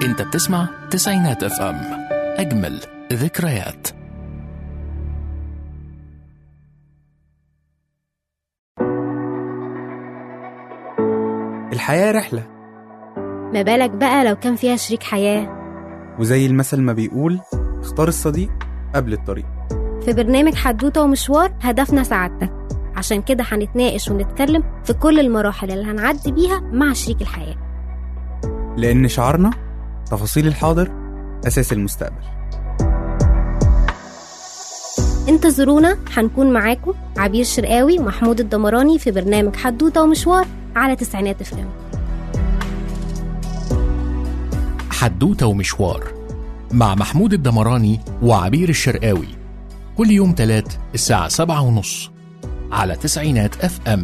انت بتسمع تسعينات اف ام اجمل ذكريات الحياة رحلة ما بالك بقى لو كان فيها شريك حياة وزي المثل ما بيقول اختار الصديق قبل الطريق في برنامج حدوتة ومشوار هدفنا سعادتك عشان كده هنتناقش ونتكلم في كل المراحل اللي هنعدي بيها مع شريك الحياة لأن شعارنا تفاصيل الحاضر أساس المستقبل انتظرونا هنكون معاكم عبير شرقاوي ومحمود الدمراني في برنامج حدوتة ومشوار على تسعينات اف ام حدوتة ومشوار مع محمود الدمراني وعبير الشرقاوي كل يوم تلات الساعة سبعة ونص على تسعينات اف ام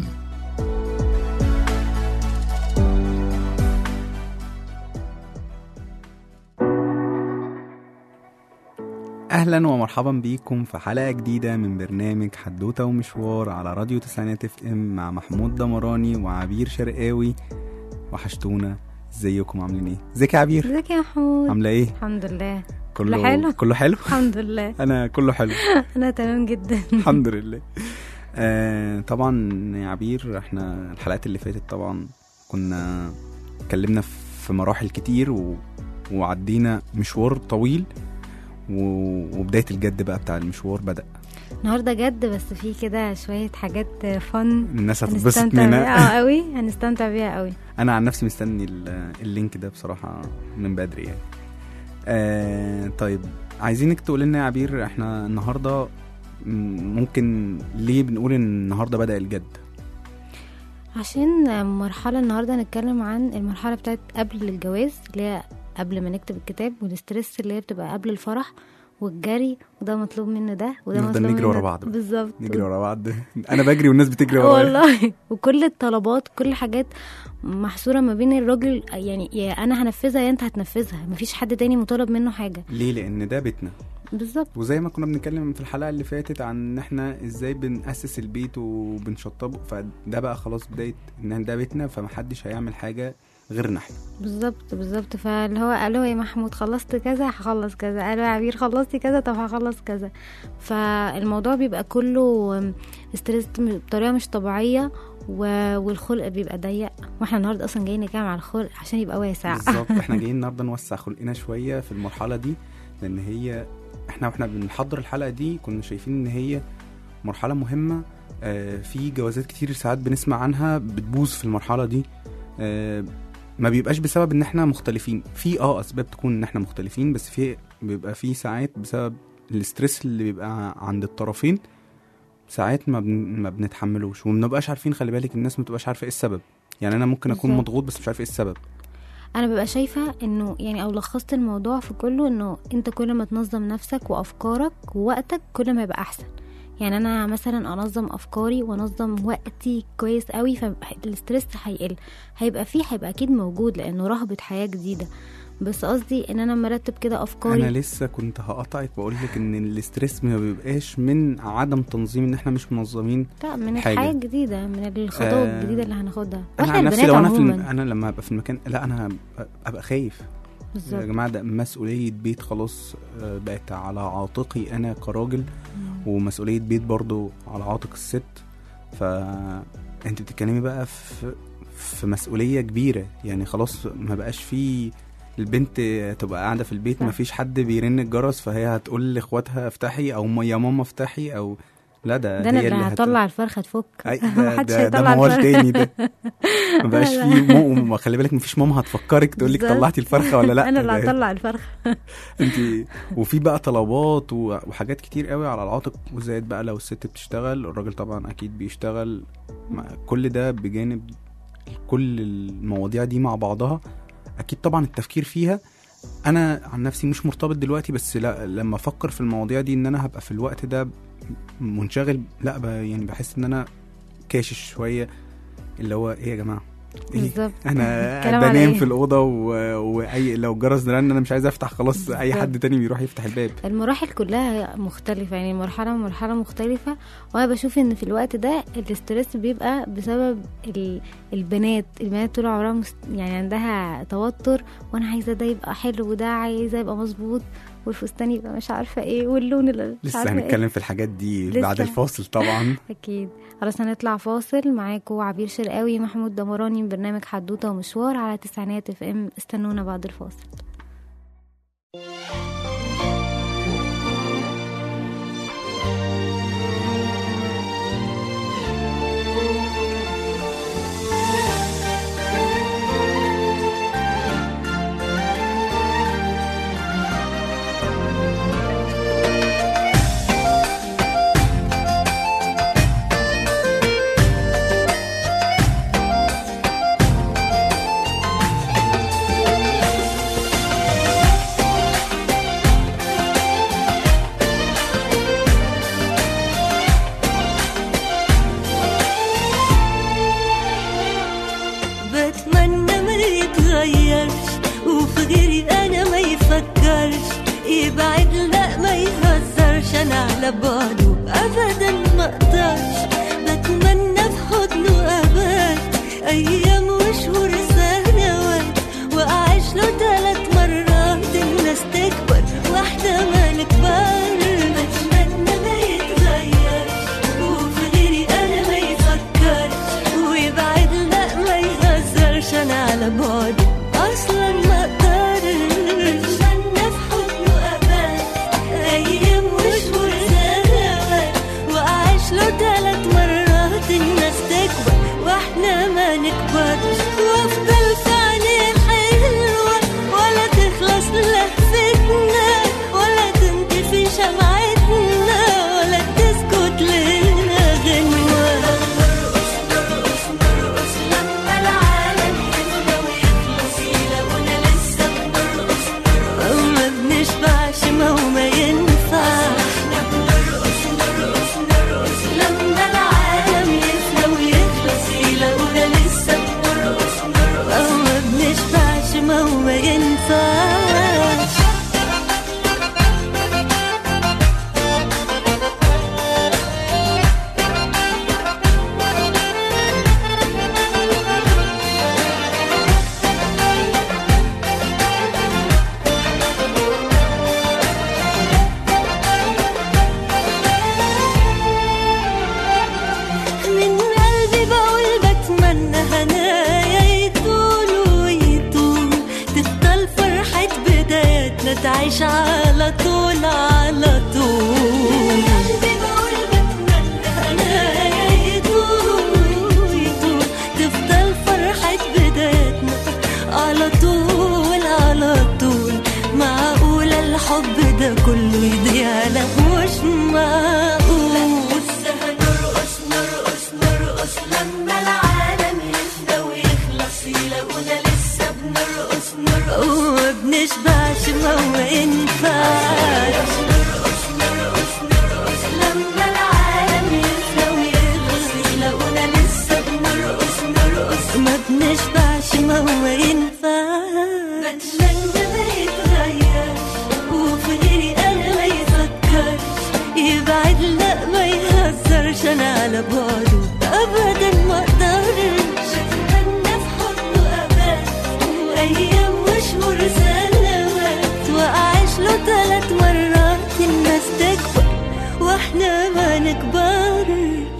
أهلا ومرحبا بيكم في حلقة جديدة من برنامج حدوتة ومشوار على راديو تسعينات اف ام مع محمود دمراني وعبير شرقاوي وحشتونا ازيكم عاملين ايه؟ ازيك يا عبير؟ ازيك يا محمود عاملة ايه؟ الحمد لله كله حلو؟ كله حلو؟ الحمد لله أنا كله حلو انا تمام جدا الحمد لله آه طبعا يا عبير احنا الحلقات اللي فاتت طبعا كنا اتكلمنا في مراحل كتير و... وعدينا مشوار طويل و... وبداية الجد بقى بتاع المشوار بدأ النهارده جد بس في كده شوية حاجات فن الناس هتتبسط هنستمتع منها بيها قوي هنستمتع بيها قوي انا عن نفسي مستني ال- اللينك ده بصراحة من بدري يعني آه طيب عايزينك تقول لنا يا عبير احنا النهاردة م- ممكن ليه بنقول ان النهاردة بدأ الجد عشان مرحلة النهاردة هنتكلم عن المرحلة بتاعت قبل الجواز اللي هي قبل ما نكتب الكتاب والستريس اللي هي بتبقى قبل الفرح والجري وده مطلوب منه ده وده نفضل مطلوب نجري منه ورا بعض بقى. بالظبط نجري ورا بعض انا بجري والناس بتجري ورايا والله وكل الطلبات كل حاجات محصورة ما بين الراجل يعني يا انا هنفذها يا انت هتنفذها مفيش حد تاني مطالب منه حاجة ليه لان ده بيتنا بالظبط وزي ما كنا بنتكلم في الحلقه اللي فاتت عن ان احنا ازاي بنأسس البيت وبنشطبه فده بقى خلاص بدايه ان ده بيتنا فمحدش هيعمل حاجه غيرنا احنا بالظبط بالظبط فاللي هو قالوا يا محمود خلصت كذا هخلص كذا قالوا يا عبير خلصتي كذا طب هخلص كذا فالموضوع بيبقى كله ستريس بطريقه مش طبيعيه و- والخلق بيبقى ضيق واحنا النهارده اصلا جايين نتكلم على الخلق عشان يبقى واسع بالظبط احنا جايين النهارده نوسع خلقنا شويه في المرحله دي لان هي احنا واحنا بنحضر الحلقه دي كنا شايفين ان هي مرحله مهمه آه، في جوازات كتير ساعات بنسمع عنها بتبوظ في المرحله دي آه، ما بيبقاش بسبب ان احنا مختلفين في اه اسباب تكون ان احنا مختلفين بس في بيبقى في ساعات بسبب الاسترس اللي بيبقى عند الطرفين ساعات ما, بن... ما بنتحملوش وما بنبقاش عارفين خلي بالك الناس ما بتبقاش عارفه ايه السبب يعني انا ممكن اكون بالظبط. مضغوط بس مش عارف ايه السبب انا ببقى شايفه انه يعني او لخصت الموضوع في كله انه انت كل ما تنظم نفسك وافكارك ووقتك كل ما يبقى احسن يعني انا مثلا انظم افكاري وانظم وقتي كويس قوي فالستريس هيقل هيبقى فيه هيبقى اكيد موجود لانه رهبه حياه جديده بس قصدي ان انا مرتب كده افكاري انا لسه كنت هقطعك واقول لك ان الاسترس ما بيبقاش من عدم تنظيم ان احنا مش منظمين لا من حاجة. الحياه الجديده من الخطوات آه، الجديده اللي هناخدها انا واحنا عن نفسي البنات لو انا في الم... عموما انا لما ابقى في المكان لا انا هبقى- ابقى خايف يا بالظبط جماعه ده مسؤوليه بيت خلاص آه، بقت على عاتقي انا كراجل ومسؤوليه بيت برضو على عاتق الست فانت بتتكلمي بقى في في مسؤوليه كبيره يعني خلاص ما بقاش في البنت تبقى قاعده في البيت صح. ما فيش حد بيرن الجرس فهي هتقول لاخواتها افتحي او ما- يا ماما افتحي او لا ده, ده انا هي اللي هت- هطلع الفرخه تفك أي ده, محدش ده, ده هيطلع موال الفرخة. تاني ده ما بقاش لا. فيه مو خلي بالك مفيش ماما هتفكرك تقول لك بالظبط. طلعتي الفرخه ولا لا انا اللي ده- هطلع الفرخه انت وفي بقى طلبات و- وحاجات كتير قوي على العاتق وزائد بقى لو الست بتشتغل الراجل طبعا اكيد بيشتغل مع كل ده بجانب كل المواضيع دي مع بعضها اكيد طبعا التفكير فيها انا عن نفسي مش مرتبط دلوقتي بس لا لما افكر في المواضيع دي ان انا هبقى في الوقت ده منشغل لا ب- يعني بحس ان انا كاشش شويه اللي هو ايه يا جماعه إيه؟ بالظبط انا كلام على بنام إيه؟ في الاوضه و... واي لو جرس رن انا مش عايز افتح خلاص اي بالظبط. حد تاني بيروح يفتح الباب المراحل كلها مختلفة يعني مرحلة مرحلة مختلفة وأنا بشوف إن في الوقت ده الاسترس بيبقى بسبب ال- البنات البنات طول عمرها مست... يعني عندها توتر وأنا عايزة ده يبقى حلو وده عايزة يبقى مظبوط والفستان يبقى مش عارفة ايه واللون اللي مش لسه عارفة ايه هنتكلم في الحاجات دي لسه. بعد الفاصل طبعا أكيد خلاص هنطلع فاصل معاكم عبير شرقاوي محمود دمراني من برنامج حدوتة ومشوار على تسعينات اف ام استنونا بعد الفاصل بتمنى ما يتغيرش وفي غيري انا ما يفكرش يبعد لا ما يهزرش انا على بعده ابدا ما اقدرش بتمنى في حضنه ابات ايام وشهور سنوات واعيش له ثلاث مرات الناس تكبر واحده ما نكبر بتمنى ما يتغيرش وفي غيري انا ما يفكرش ويبعد لا ما يهزرش انا على بعده اصلا ما اقدرش بتمنى في حضنه ابات ايام وشهور سنوات واعيش له ثلاث مرات الناس تكبر واحنا ما نكبرش وافضل في عينيه حلوه ولا تخلص لهفتنا ولا تنطفي شمعتنا ولا تسكت لنا غنوه نرقص نرقص نرقص لما العالم يفنى ويخلص يلاقونا لسه بنرقص نرقص ما بنشبعش ما هو ما ينفعش احنا بنرقص نرقص نرقص لما العالم يفنى ويخلص يلاقونا لسه بنرقص نرقص ما بنشبعش ما هو ما ينفعش من قلبي بقول بتمنى هنايا يطول ويطول تفضل فرحة بداياتنا تعيش على طول على طول من قلبي بقول بتمنى هنايا يطول ويطول تفضل فرحة بداياتنا على طول على طول معقولة الحب ده كله يضيع لا مش معقول لسه هنرقص نرقص نرقص لما العالم يفنى ويخلص يلاقونا لسه بنرقص نرقص وما بنشبعش ما هو ينفعش نرقص نرقص نرقص لما العالم يفنى ويخلص يلاقونا لسه بنرقص نرقص ما بنشبعش ما هو ينفعش بتمنى ما يتغيرش وفي غيري انا ما يفكرش يبعد لا ما يهزرش انا على بعده ابدا ما اقدرش اتمنى في حضنه ابات ايام وشهور سنوات واعيش له ثلاث مرات الناس تكبر واحنا ما نكبرش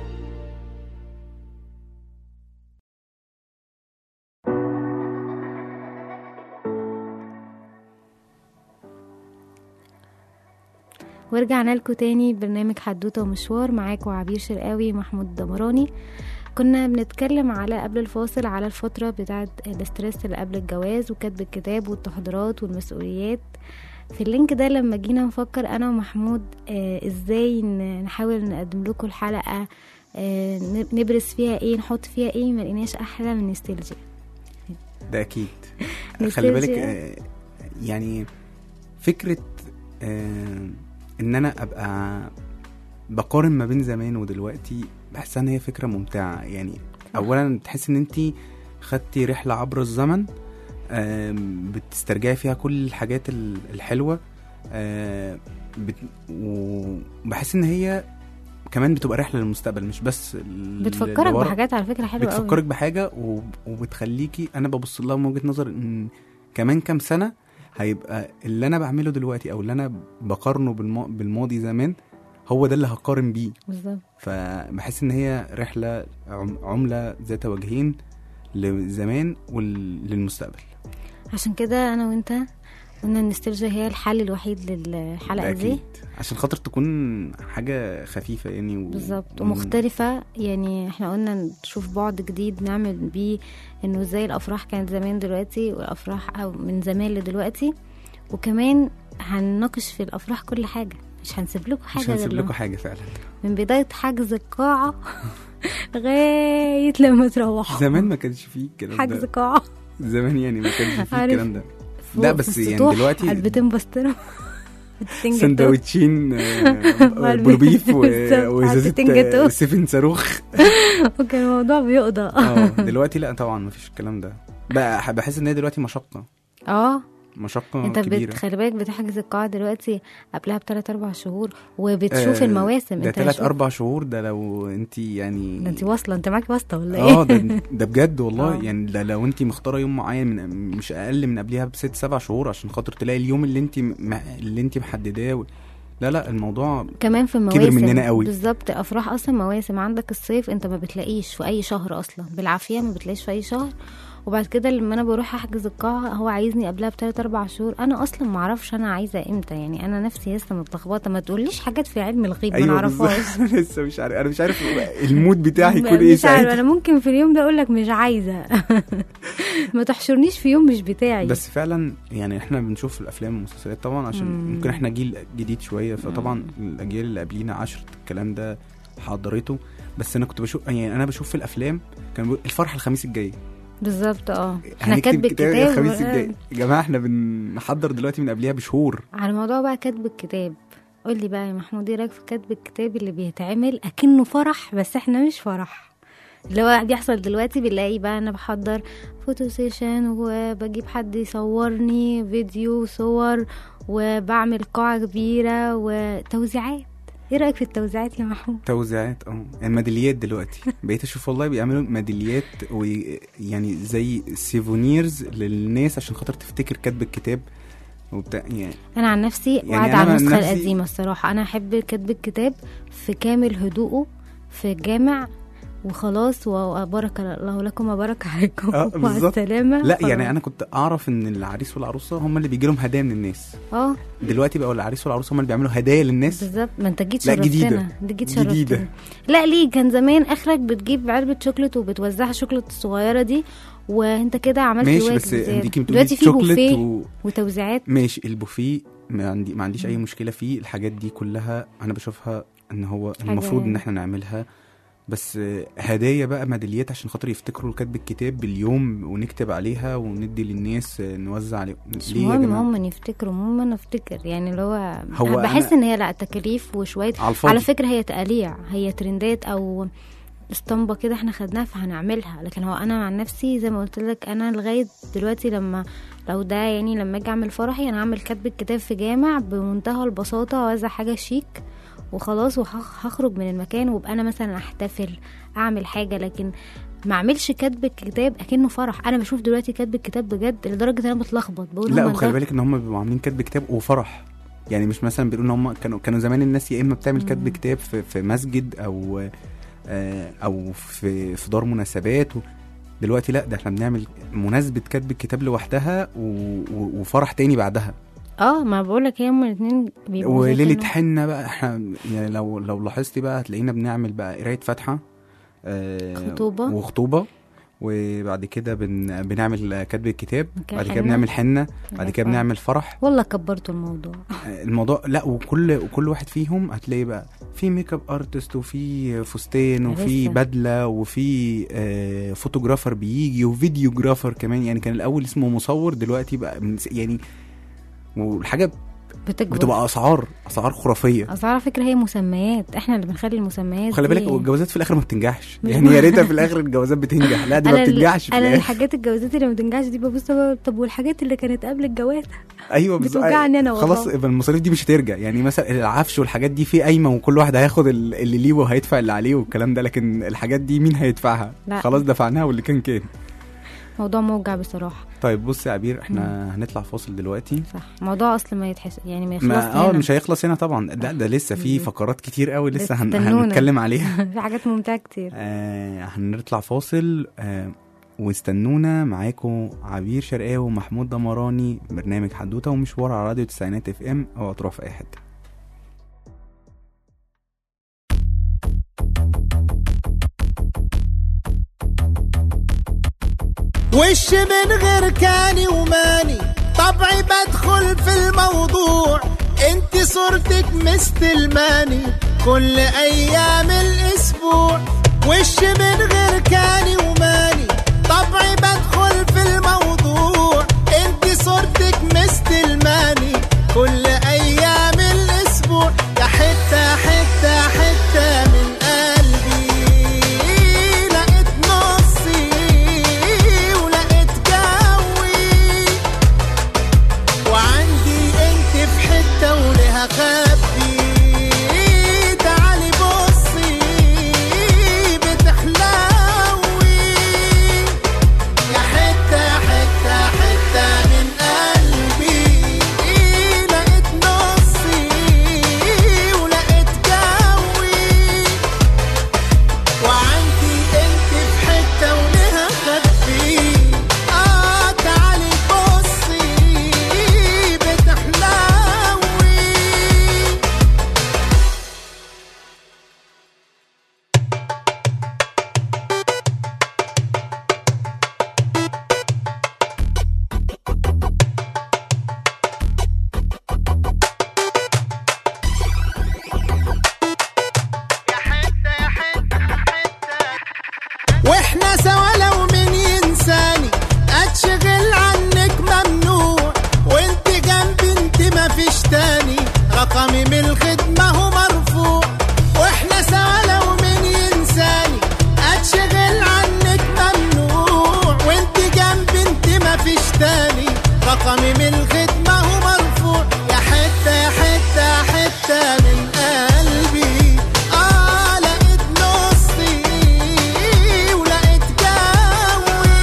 ورجعنا لكم تاني برنامج حدوتة ومشوار معاكم عبير شرقاوي محمود دمراني كنا بنتكلم على قبل الفاصل على الفترة بتاعة الاسترس اللي قبل الجواز وكتب الكتاب والتحضيرات والمسؤوليات في اللينك ده لما جينا نفكر انا ومحمود آه ازاي ن- نحاول نقدم لكم الحلقة آه ن- نبرز فيها ايه نحط فيها ايه ملقيناش احلى من نستلجيا ده اكيد خلي بالك نوستالجيا. آه، يعني فكره آه، ان انا ابقى بقارن ما بين زمان ودلوقتي بحس ان هي فكره ممتعه يعني اولا تحس ان انت خدتي رحله عبر الزمن آم، بتسترجعي فيها كل الحاجات ال- الحلوه آه، بت- وبحس ان هي كمان بتبقى رحله للمستقبل مش بس ال- بتفكرك لورا. بحاجات على فكره حلوه قوي بتفكرك بحاجه و- وبتخليكي انا ببص لها من وجهه نظر ان كمان كام سنه هيبقى اللي انا بعمله دلوقتي او اللي انا بقارنه بالما- بالماضي زمان هو ده اللي هقارن بيه بالظبط فبحس ان هي رحله عم- عمله ذات وجهين لزمان وللمستقبل عشان كده انا وانت قلنا ان النوستالجيا هي الحل الوحيد للحلقه دي اكيد عشان خاطر تكون حاجه خفيفه يعني و... بالظبط و- ومختلفة يعني احنا قلنا نشوف بعد جديد نعمل بيه انه ازاي الافراح كانت زمان دلوقتي والافراح او من زمان لدلوقتي وكمان هنناقش في الافراح كل حاجة مش هنسيب لكم حاجة مش هنسيب غير لكم لما- حاجه فعلا من بداية حجز القاعة لغاية لما تروحوا زمان ما كانش فيه الكلام حجز ده قاعة زمان يعني ما كانش فيه عارف. الكلام ده فوق لا في بس يعني السطوح دلوقتي علبتين بسطرمة بتنجة سندوتشين مع الب- بلوبيف و- بالظبط، وازازه حتتين جاتوه. آه، سيفن صاروخ وكان الموضوع بيقضى اه دلوقتي لا طبعا ما فيش الكلام ده بقى بحس ان هي دلوقتي مشقه اه مشقه انت كبيره بت- خلي بالك بتحجز القاعة دلوقتي قبلها بثلاث اربع شهور وبتشوف آه، المواسم ده انت ثلاث شوف- اربع شهور ده لو انت يعني ده انت واصله انت معاكي واسطه ولا اه ايه؟ ده ده بجد والله آه. يعني ده لو انت مختاره يوم معين من مش اقل من قبلها بست سبع شهور عشان خاطر تلاقي اليوم اللي انت م- اللي انت محدداه و... لا لا الموضوع كمان في كبر المواسم مننا قوي. بالظبط افراح اصلا مواسم عندك الصيف انت ما بتلاقيش في اي شهر اصلا بالعافيه ما بتلاقيش في اي شهر وبعد كده لما انا بروح احجز القاعه هو عايزني قبلها بثلاث اربع شهور انا اصلا ما اعرفش انا عايزه امتى يعني انا نفسي لسه متلخبطه ما تقوليش حاجات في علم الغيب ما نعرفهاش بالظبط. لسه مش عارف انا مش عارف المود بتاعي يكون ايه مش عارفه ساعتها انا ممكن في اليوم ده اقول لك مش عايزه ما تحشرنيش في يوم مش بتاعي بس فعلا يعني احنا بنشوف الافلام والمسلسلات طبعا عشان مم. ممكن احنا جيل جديد شويه فطبعا الاجيال اللي قبلينا عشرة الكلام ده حضرته بس انا كنت بشوف يعني انا بشوف في الافلام كان بيقول الفرحه الخميس الجاي بالظبط اه احنا هنكتب كاتب كتاب الكتاب الخميس و- الجاي يا جماعه احنا بنحضر دلوقتي من قبلها بشهور على موضوع بقى كاتب الكتاب قول لي بقى يا محمود ايه رايك في كاتب الكتاب اللي بيتعمل اكنه فرح بس احنا مش فرح اللي هو بيحصل دلوقتي بنلاقي بقى انا بحضر فوتو سيشن وبجيب حد يصورني فيديو صور وبعمل قاعة كبيرة وتوزيعات ايه رأيك في التوزيعات يا محمود توزيعات اه الميداليات دلوقتي بقيت اشوف والله بيعملوا ميداليات ويعني زي سيفونيرز للناس عشان خاطر تفتكر كاتب الكتاب وبتاع يعني انا عن نفسي يعني وقعد أنا على عن النسخة نفسي- القديمة الصراحة انا احب كاتب الكتاب في كامل هدوءه في الجامع وخلاص وبارك الله لكم وبارك عليكم آه، مع بالظبط. السلامة لا خلاص. يعني انا كنت اعرف ان العريس والعروسه هم اللي بيجي لهم هدايا من الناس اه دلوقتي بقوا العريس والعروسه هم اللي بيعملوا هدايا للناس بالظبط ما انت جيت لا، شرفتنا جديدة. انت جيت جديدة. شرفتنا لا ليه كان زمان اخرك بتجيب علبة شوكليت وبتوزعها الشوكليت الصغيرة دي وانت كده عملت ماشي واجب بس زيادة. انت بتقولي دلوقتي في شوكليت بوفيه و... وتوزيعات ماشي البوفيه ما عندي ما عنديش اي مشكله فيه الحاجات دي كلها انا بشوفها ان هو المفروض ان احنا نعملها بس آه، هدايا بقى ميداليات عشان خاطر يفتكروا كاتب الكتاب باليوم ونكتب عليها وندي للناس آه، نوزع عليهم مش ليه يا مهم جماعه هم يفتكروا المهم انا افتكر يعني اللي هو, هو بحس أنا- ان هي لا تكاليف وشويه على الفاضي على فكره هي تقاليع هي ترندات او اسطمبه كده احنا خدناها فهنعملها لكن هو انا عن نفسي زي ما قلت لك انا لغايه دلوقتي لما لو ده يعني لما اجي اعمل فرحي انا هعمل كاتب الكتاب في جامع بمنتهى البساطه اوزع حاجه شيك وخلاص وهخرج من المكان وابقى انا مثلا احتفل اعمل حاجه لكن ما اعملش كاتب الكتاب اكنه فرح انا بشوف دلوقتي كاتب الكتاب بجد لدرجه ان انا بتلخبط بقول لا هما وخلي ده- بالك ان هم بيبقوا عاملين كاتب كتاب وفرح يعني مش مثلا بيقولوا ان هم كانوا كانوا زمان الناس يا اما بتعمل كاتب مم. كتاب في, في مسجد او آه، او في في دار مناسبات و... دلوقتي لا ده احنا بنعمل مناسبة كاتب الكتاب لوحدها و... و... وفرح تاني بعدها اه ما بقول لك هما الاثنين بيبقوا زي وليلة كانوا- حنة بقى احنا يعني لو لو لاحظتي بقى هتلاقينا بنعمل بقى قراية فاتحة آه، خطوبة. وخطوبة وبعد كده بن... بنعمل كاتب الكتاب كان بعد كده حنة. بنعمل حنة بعد كده فرح. بنعمل فرح والله كبرتوا الموضوع الموضوع لا وكل وكل واحد فيهم هتلاقي بقى في ميك اب ارتست وفي فستان وفي لسه. بدله وفي آه فوتوغرافر بيجي وفيديوجرافر كمان يعني كان الاول اسمه مصور دلوقتي بقى من- يعني والحاجه بتكبر بتبقى اسعار اسعار خرافيه اصل على فكره هي مسميات احنا اللي بنخلي المسميات خلي دي- بالك والجوازات في الاخر ما بتنجحش مش يعني يا ريتها في الاخر الجوازات بتنجح لا دي ما انا ال- بتنجحش في انا الاخر الحاجات الجوازات اللي ما بتنجحش دي ببص بقى، طب والحاجات اللي كانت قبل الجواز ايوه بالظبط. بتوجعني أنا والله. خلاص يبقى المصاريف دي مش هترجع يعني مثلا العفش والحاجات دي في قايمه وكل واحد هياخد ال- اللي ليه وهيدفع اللي عليه والكلام ده لكن الحاجات دي مين هيدفعها لا. خلاص دفعناها واللي كان كان موضوع موجع بصراحه طيب بص يا عبير احنا هنطلع فاصل دلوقتي صح موضوع اصلا ما يتحس يعني ما يخلص ما اه هنا. مش هيخلص هنا طبعا لا ده لسه في فقرات كتير قوي لسه هن... استنونا. هنتكلم عليها في حاجات ممتعه كتير آه هنطلع فاصل آه واستنونا معاكم عبير شرقاوي ومحمود دمراني برنامج حدوته ومشوار على راديو تسعينات اف ام او تروح في اي حته وش من غير كاني وماني طبعي بدخل في الموضوع انت صورتك مستلماني كل ايام الاسبوع وش من غير كاني وماني طبعي بدخل في الموضوع انت صورتك مستلماني كل ايام الاسبوع يا حته حته حته من قلبي لقيت نصي ولقيت جوي وعندي انت في حته ولها خبي تعالي بصي بتحلوي يا حته حته حته من قلبي لقيت نصي ولقيت جوي وعندي انت في حته ولها خبي اه تعالي بصي بتحلوي واحنا سوا لو من ينساني اتشغل عنك ممنوع وانت جنبي انت ما فيش تاني رقمي من الخدمة هو مرفوع واحنا سوا لو من ينساني اتشغل عنك ممنوع وانت جنبي انت ما فيش تاني رقمي من الخدمة هو مرفوع يا حتة حتة حتة من قلبي اه لقيت نصي ولقيت جوي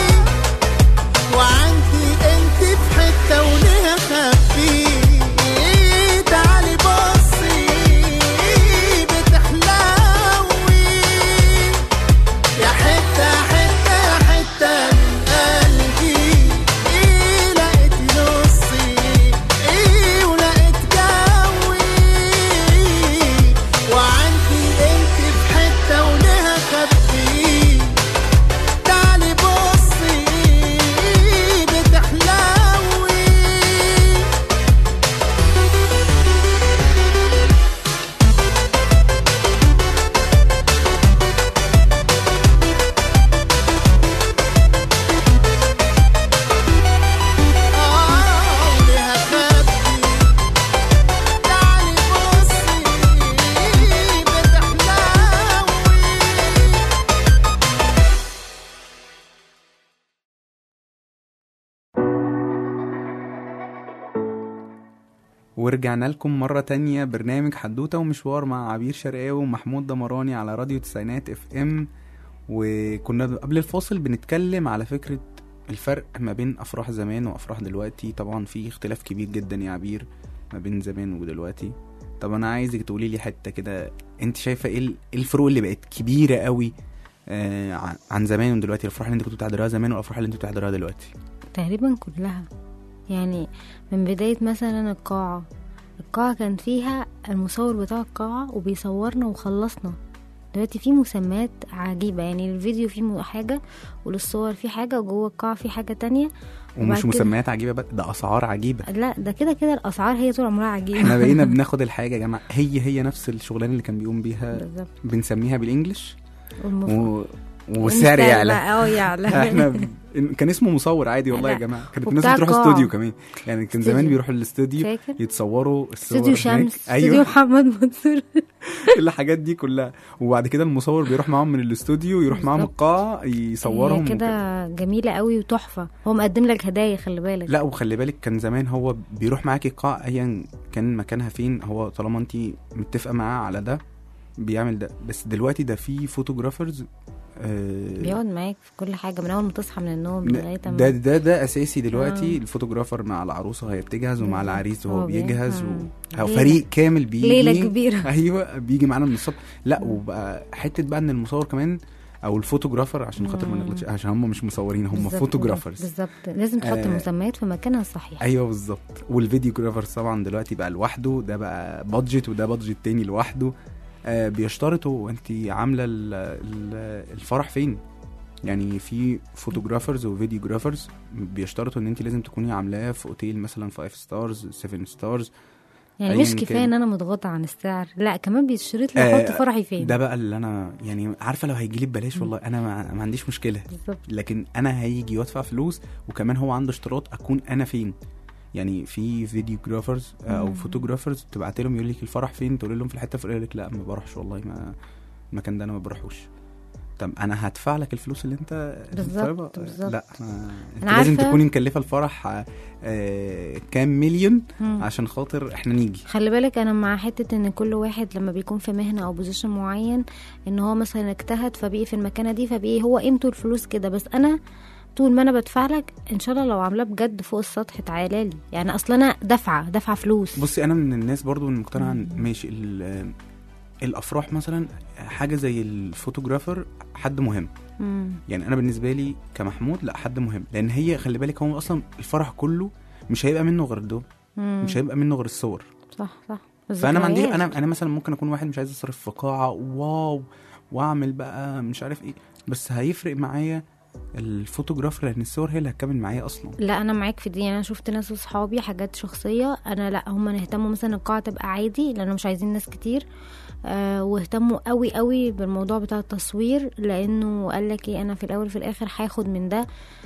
وعندي انت في حته وليها خبي تعالي بصي بتحلوي يا حته حته حته من قلبي لقيت نصي ولقيت جوي وعندي انت في حته وليها خبي تعالي بصي بتحلوي آه وليها خبي تعالي بصي بتحلوي ورجعنا لكم مرة تانية برنامج حدوتة ومشوار مع عبير شرقاوي ومحمود دمراني على راديو تسعينات اف ام وكنا قبل الفاصل بنتكلم على فكرة الفرق ما بين أفراح زمان وأفراح دلوقتي طبعا في اختلاف كبير جدا يا عبير ما بين زمان ودلوقتي طب أنا عايزك تقولي لي حتة كده أنت شايفة إيه ال- إيه الفروق اللي بقت كبيرة قوي آه عن- عن زمان ودلوقتي الأفراح اللي أنت كنت بتحضرها زمان والأفراح اللي أنت بتحضرها دلوقتي تقريبا كلها يعني من بداية مثلا القاعة القاعة كان فيها المصور بتاع القاعة وبيصورنا وخلصنا دلوقتي في مسميات عجيبة يعني الفيديو فيه م- حاجة وللصور فيه حاجة وجوه القاعة فيه حاجة تانية وبعد ومش كده- مسميات عجيبة بقى ده أسعار عجيبة لا ده كده كده الأسعار هي طول عمرها عجيبة احنا بقينا بناخد الحاجه يا جماعه هي هي نفس الشغلانه اللي كان بيقوم بيها بالظبط بنسميها بالانجلش والمف- و... والسعر والمستوى يعلى بقى، اه يعلى احنا إن- كان اسمه مصور عادي والله يا لا. جماعه كانت الناس وبتاع بتروح قاعة. استوديو كمان يعني كان زمان استوديو. بيروحوا الاستوديو فاكر يتصوروا الصور استوديو هناك. شمس استوديو ايوه محمد منصور الحاجات دي كلها وبعد كده المصور بيروح معاهم من الاستوديو يروح معاهم بالظبط. القاعه يصورهم هي وكده. كده جميله قوي وتحفه هو مقدم لك هدايا خلي بالك لا وخلي بالك كان زمان هو بيروح معاكي القاعة ايا كان مكانها فين هو طالما انت متفقه معاه على ده بيعمل ده بس دلوقتي ده في فوتوجرافرز آه بيقعد معاك في كل حاجه من اول ما تصحى من النوم لغايه ده ما ده ده اساسي دلوقتي آه. الفوتوجرافر مع العروسه وهي بتجهز ومع بالظبط. العريس هو وهو بيجهز و... بي- هو ليلة. فريق كامل بيجي ليله كبيره ايوه بيجي معانا من الصبح لا وبقى حته بقى ان المصور كمان او الفوتوجرافر عشان خاطر ما مم. نغلطش عشان هم مش مصورين هم بالظبط، فوتوجرافرز بالظبط لازم تحط آه. المسميات في مكانها الصحيح ايوه بالظبط والفيديوجرافرز طبعا دلوقتي بقى لوحده ده بقى بادجت وده بادجت تاني لوحده آه بيشترطوا انت عامله ال- ال- الفرح فين يعني في فوتوجرافرز وفيديوجرافرز بيشترطوا ان انت لازم تكوني عاملاه في اوتيل مثلا 5 ستارز 7 ستارز يعني أياً مش كفايه كان. ان انا مضغوطه عن السعر لا كمان بيشترط لي آه، احط فرحي فين ده بقى اللي انا يعني عارفه لو هيجي لي ببلاش والله انا ما, ما عنديش مشكله بالظبط لكن انا هيجي وادفع فلوس وكمان هو عنده اشتراط اكون انا فين يعني في فيديوجرافرز او مم. فوتوجرافرز تبعت لهم يقول لك الفرح فين تقول لهم في الحته الفلانيه لك لا ما بروحش والله ما المكان ده انا ما بروحوش طب انا هدفع لك الفلوس اللي انت بالظبط، طالبها. بالظبط. لا ما انت أنا لازم عارفة- تكوني مكلفه الفرح آه، آه كام مليون مم. عشان خاطر احنا نيجي خلي بالك انا مع حته ان كل واحد لما بيكون في مهنه او بوزيشن معين ان هو مثلا اجتهد فبقي في المكانه دي فبقي هو قيمته الفلوس كده بس انا طول ما انا بدفع لك ان شاء الله لو عاملاه بجد فوق السطح تعالى لي يعني اصلا انا دافعه دافعه فلوس بصي انا من الناس برضو المقتنعه إن ماشي ال- الافراح مثلا حاجه زي الفوتوجرافر حد مهم مم. يعني انا بالنسبه لي كمحمود لا حد مهم لان هي خلي بالك هو اصلا الفرح كله مش هيبقى منه غير دول مم. مش هيبقى منه غير الصور صح صح فانا ما عندي الذكريات. انا انا مثلا ممكن اكون واحد مش عايز اصرف في قاعه واو واعمل بقى مش عارف ايه بس هيفرق معايا الفوتوجرافر لان الصور هي اللي هتكمل معايا اصلا لا انا معاك في دي يعني انا شفت ناس اصحابي حاجات شخصيه انا لا هم اهتموا مثلا القاعه تبقى عادي لانه مش عايزين ناس كتير آه واهتموا قوي قوي بالموضوع بتاع التصوير لانه قال لك ايه انا في الاول في الاخر هاخد من ده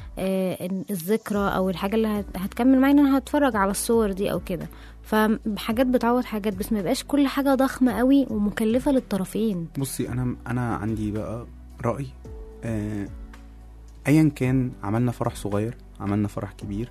آه إن الذكرى او الحاجه اللي هت- هتكمل معايا ان انا هتفرج على الصور دي او كده فحاجات بتعوض حاجات بس ما يبقاش كل حاجه ضخمه قوي ومكلفه للطرفين بصي انا انا عندي بقى راي آه ايا كان عملنا فرح صغير عملنا فرح كبير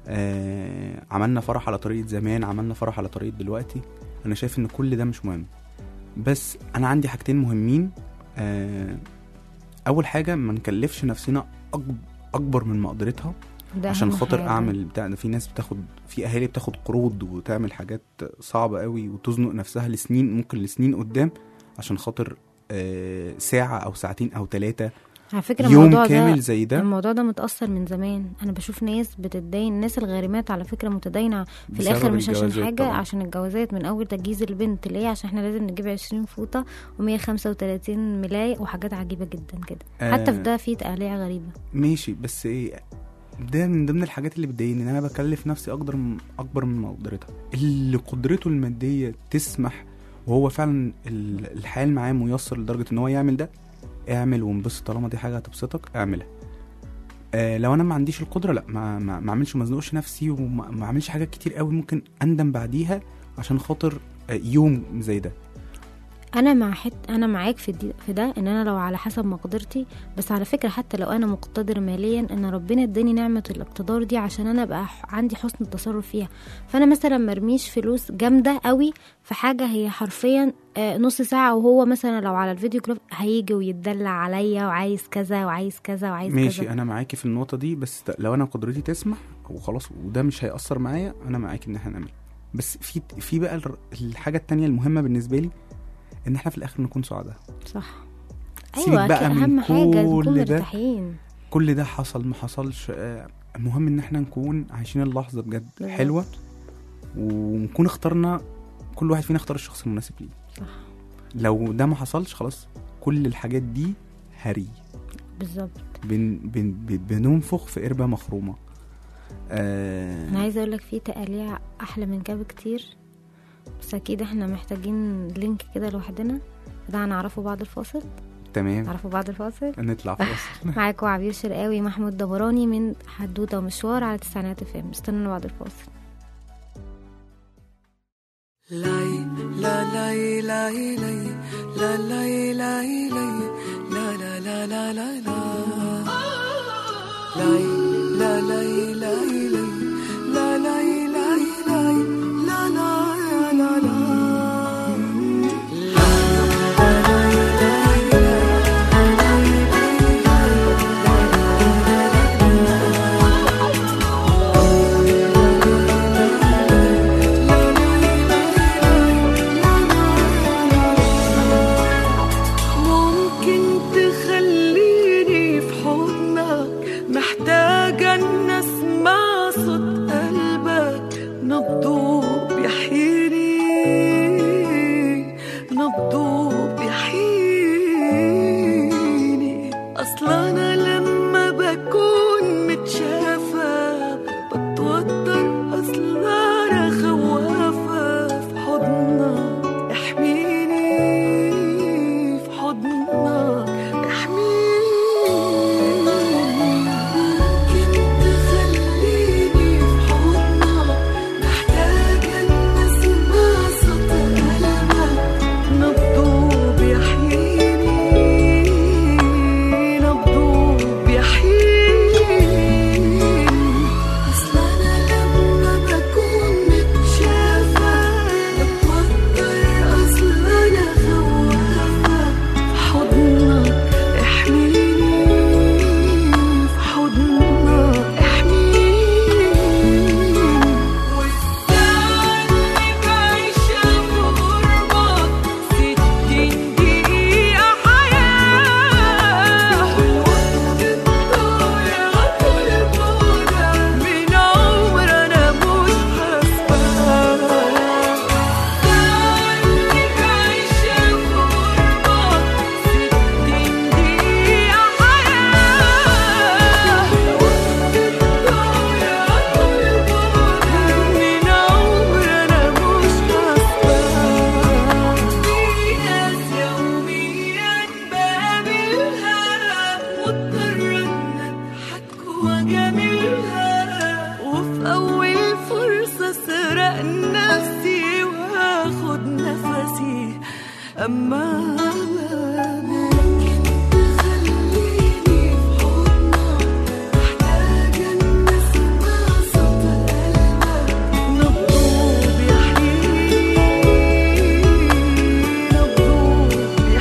آه عملنا فرح على طريقه زمان عملنا فرح على طريقه دلوقتي انا شايف ان كل ده مش مهم بس انا عندي حاجتين مهمين آه اول حاجه ما نكلفش نفسنا أكب اكبر من مقدرتها ده عشان أهم خاطر حاجة. اعمل بتاع ده في ناس بتاخد في اهالي بتاخد قروض وتعمل حاجات صعبه قوي وتزنق نفسها لسنين ممكن لسنين قدام عشان خاطر آه، ساعه او ساعتين او ثلاثه على فكره يوم الموضوع كامل ده زي ده الموضوع ده متأثر من زمان أنا بشوف ناس بتتدين الناس الغارمات على فكرة متدينة في بسبب الآخر مش عشان الجوازات حاجة طبعاً. عشان الجوازات من أول تجهيز البنت ليه عشان احنا لازم نجيب عشرين فوطة ومية خمسة وتلاتين ملاية وحاجات عجيبة جدا كده آه. حتى في ده في تقاليع غريبة ماشي بس ايه ده من ضمن الحاجات اللي بتضايقني ان انا بكلف نفسي اكتر من اكبر من مقدرتها اللي قدرته الماديه تسمح وهو فعلا ال- الحال معاه ميسر لدرجه ان هو يعمل ده اعمل وانبسط طالما دي حاجه هتبسطك اعملها آه لو انا ما عنديش القدره لا ما ما ما اعملش ما ازنقش نفسي وما ما اعملش حاجات كتير قوي ممكن اندم بعديها عشان خاطر آه يوم زي ده انا مع حت انا معاك في دي في ده ان انا لو على حسب مقدرتي بس على فكره حتى لو انا مقتدر ماليا ان ربنا اداني نعمه الاقتدار دي عشان انا ابقى ح- عندي حسن التصرف فيها فانا مثلا مرميش فلوس جامده قوي في حاجه هي حرفيا آه، نص ساعه وهو مثلا لو على الفيديو كليب هيجي ويتدلع عليا وعايز كذا وعايز كذا وعايز ماشي كذا انا معاكي في النقطه دي بس ت- لو انا قدرتي تسمح وخلاص وده مش هيأثر معايا انا معاكي ان احنا نعمل بس في في بقى الر- الحاجه التانية المهمه بالنسبه لي ان احنا في الاخر نكون سعداء صح سيبك ايوه بقى بقى من اهم حاجه نكون كل ده. مرتاحين كل ده حصل ما حصلش آه، المهم ان احنا نكون عايشين اللحظه بجد بالظبط. حلوه ونكون اخترنا كل واحد فينا اختار الشخص المناسب ليه صح لو ده ما حصلش خلاص كل الحاجات دي هري بالظبط بن بن بن بننفخ في قربة مخرومة آه انا عايزه اقول لك في تقاليع احلى من كده بكتير بس اكيد احنا محتاجين لينك كده لوحدنا ده هنعرفه بعد الفاصل تمام تعرفوا بعد الفاصل نطلع فاصل معاكم عبير شرقاوي محمود دبراني من حدوته ومشوار على تسعينات اف ام استنونا بعد الفاصل ممكن تخليني في حضنك محتاجة ان اسمع صوت قلبك نبضه بيحييني نبضه بيحييني اصلا انا لما بكون متشافة بتوتر اصلا انا خوافة في حضنك احميني في حضنك احميني ممكن تخليني في حضنك محتاجة ان اسمع صوت قلبك نبضه بيحييني نبضه بيحييني اصل انا لما بكون متشافة بتوتر اصل انا خوافة في حضنك احميني في حضنك احميني واستني بعيشة في غربك ستين دقيقة حياة والوقت الضايع طول بعدك من عمر أنا مش حاسباه استني بعيشة في غربك ستين دقيقة حياة والوقت الضايع طول بعدك من عمر أنا مش حاسباه في ناس يوميا بقابلها مضطرة إن أضحك وأجاملها وفي أول فرصة أسرق نفسي وآخد نفسي أما ممكن تخليني في حضنك محتاجة إن أسمع صوت قلبك نبضه بيحييني نبضه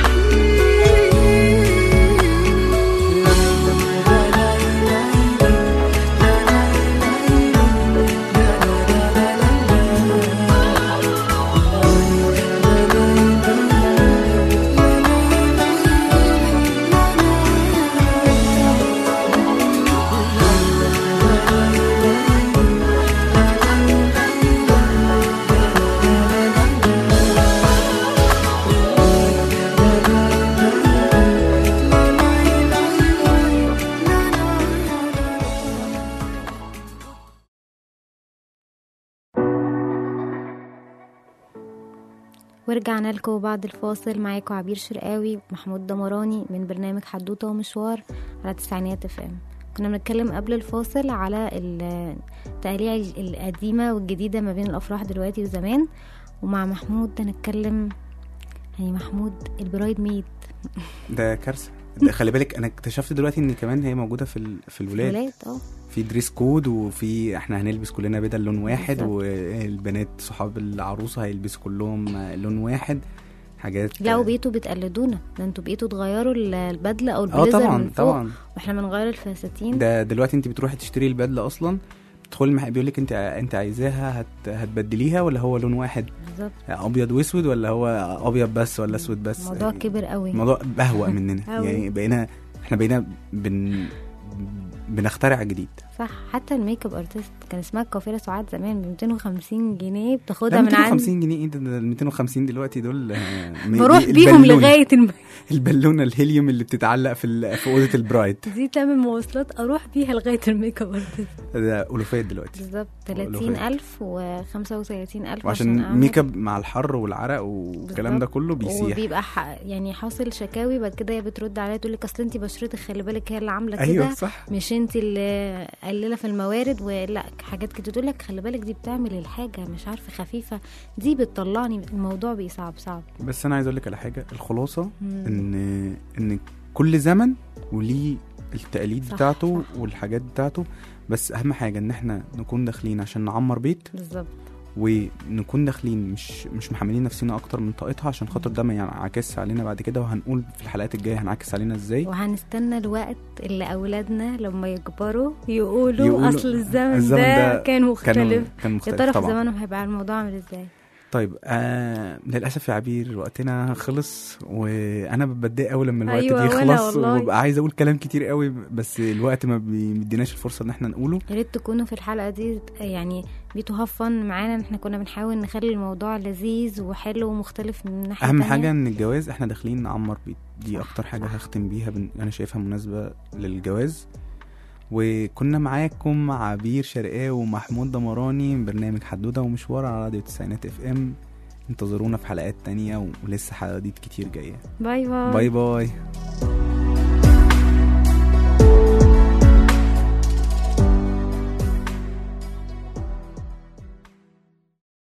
ورجعنا لكم بعد الفاصل معاكم عبير شرقاوي ومحمود دمراني من برنامج حدوته ومشوار على تسعينات اف ام كنا بنتكلم قبل الفاصل على التقاليع القديمة والجديدة ما بين الأفراح دلوقتي وزمان ومع محمود هنتكلم يعني محمود البرايد ميد ده كارثه ده خلي بالك انا اكتشفت دلوقتي ان كمان هي موجوده في ال- في الولاد ولاد اه في دريس كود وفي احنا هنلبس كلنا بدل لون واحد بالظبط. والبنات صحاب العروسه هيلبسوا كلهم لون واحد حاجات لا وبقيتوا بتقلدونا ده انتوا بقيتوا تغيروا ال- البدله او اه البليزر طبعا من فوق طبعا واحنا بنغير الفساتين ده دلوقتي انت بتروحي تشتري البدله اصلا تدخلي المح... بيقول لك انت انت عايزاها هت... هتبدليها ولا هو لون واحد بالظبط ابيض واسود ولا هو ابيض بس ولا اسود بس الموضوع يعني كبر قوي الموضوع بهوأ مننا أوي. يعني بقينا احنا بقينا بن... بنخترع جديد صح حتى الميك اب ارتست كان اسمها القافله سعاد زمان ب 250 جنيه لا بتاخدها من عند 250 جنيه ايه ده ده ال 250 دلوقتي دول آه، م- بروح دي بيهم البالونة. لغايه الم... البالونه الهيليوم اللي بتتعلق في ال- في اوضه البرايد دي تمن مواصلات اروح بيها لغايه الميك اب ارتست ده الوفات دلوقتي بالظبط ألوفات. 30000 و 35000 وعشان أعمل- ميك اب مع الحر والعرق والكلام ده كله بيسيح وبيبقى ح... يعني حاصل شكاوي بعد كده هي بترد عليا تقول لك اصل انت بشرتك خلي بالك هي اللي عامله كده ايوه صح مش انت اللي قليله في الموارد ولا حاجات كده تقول لك خلي بالك دي بتعمل الحاجه مش عارفه خفيفه دي بتطلعني الموضوع بيصعب صعب بس انا عايز اقول لك على حاجه الخلاصه مم. ان ان كل زمن وليه التقاليد صح، بتاعته صح. والحاجات بتاعته بس اهم حاجه ان احنا نكون داخلين عشان نعمر بيت بالظبط ونكون داخلين مش مش محملين نفسنا اكتر من طاقتها عشان خاطر ده ما ينعكسش علينا بعد كده وهنقول في الحلقات الجايه هنعكس علينا ازاي وهنستنى الوقت اللي اولادنا لما يكبروا يقولوا, يقولوا اصل الزمن, الزمن ده, ده كان مختلف كان كان يا مختلف ترى في طبعا زمانهم هيبقى الموضوع عامل ازاي طيب آه للاسف يا عبير وقتنا خلص وانا بتضايق قوي لما الوقت أيوة، وأنا بيخلص والله. وببقى عايز اقول كلام كتير قوي بس الوقت ما بيديناش الفرصه ان احنا نقوله يا ريت تكونوا في الحلقه دي يعني بيتو هفن معانا ان احنا كنا بنحاول نخلي الموضوع لذيذ وحلو ومختلف من ناحيه اهم تانية. حاجه ان الجواز احنا داخلين نعمر بيت دي اكتر حاجه هختم بيها بن... انا شايفها مناسبه للجواز وكنا معاكم عبير شرقاوي ومحمود دمراني من برنامج حدوده ومشوار على راديو التسعينات اف ام انتظرونا في حلقات تانية ولسه حلقات كتير جايه باي باي باي باي